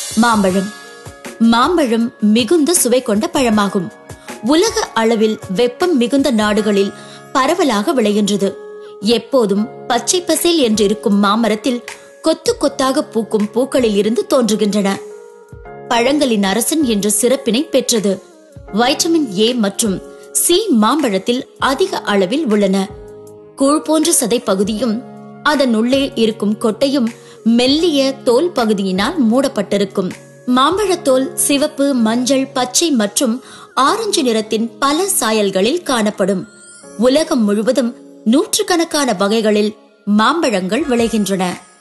மாம்பழம் மாம்பழம் மிகுந்த சுவை கொண்ட பழமாகும் உலக அளவில் வெப்பம் மிகுந்த நாடுகளில் பரவலாக விளைகின்றது எப்போதும் பச்சை பசேல் என்றிருக்கும் மாமரத்தில் கொத்து கொத்தாக பூக்கும் பூக்களில் இருந்து தோன்றுகின்றன பழங்களின் அரசன் என்ற சிறப்பினை பெற்றது வைட்டமின் ஏ மற்றும் சி மாம்பழத்தில் அதிக அளவில் உள்ளன கூழ் போன்ற சதை பகுதியும் அதன் உள்ளே இருக்கும் கொட்டையும் மெல்லிய தோல் பகுதியினால் மூடப்பட்டிருக்கும் மாம்பழத்தோல் சிவப்பு மஞ்சள் பச்சை மற்றும் ஆரஞ்சு நிறத்தின் பல சாயல்களில் காணப்படும் உலகம் முழுவதும் நூற்றுக்கணக்கான வகைகளில் மாம்பழங்கள் விளைகின்றன